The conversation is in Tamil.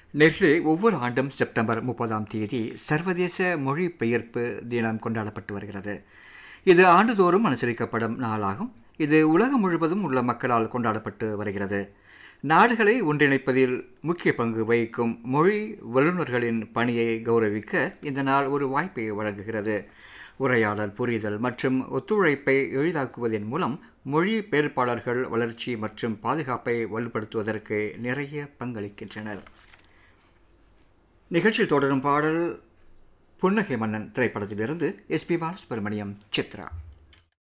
நெல்லு ஒவ்வொரு ஆண்டும் செப்டம்பர் முப்பதாம் தேதி சர்வதேச மொழிபெயர்ப்பு தினம் கொண்டாடப்பட்டு வருகிறது இது ஆண்டுதோறும் அனுசரிக்கப்படும் நாளாகும் இது உலகம் முழுவதும் உள்ள மக்களால் கொண்டாடப்பட்டு வருகிறது நாடுகளை ஒன்றிணைப்பதில் முக்கிய பங்கு வகிக்கும் மொழி வல்லுநர்களின் பணியை கௌரவிக்க இந்த நாள் ஒரு வாய்ப்பை வழங்குகிறது உரையாடல் புரிதல் மற்றும் ஒத்துழைப்பை எளிதாக்குவதன் மூலம் மொழி பெயர்ப்பாளர்கள் வளர்ச்சி மற்றும் பாதுகாப்பை வலுப்படுத்துவதற்கு நிறைய பங்களிக்கின்றனர் நிகழ்ச்சியில் தொடரும் பாடல் புன்னகை மன்னன் திரைப்படத்திலிருந்து எஸ்பி பாலசுப்ரமணியம் சித்ரா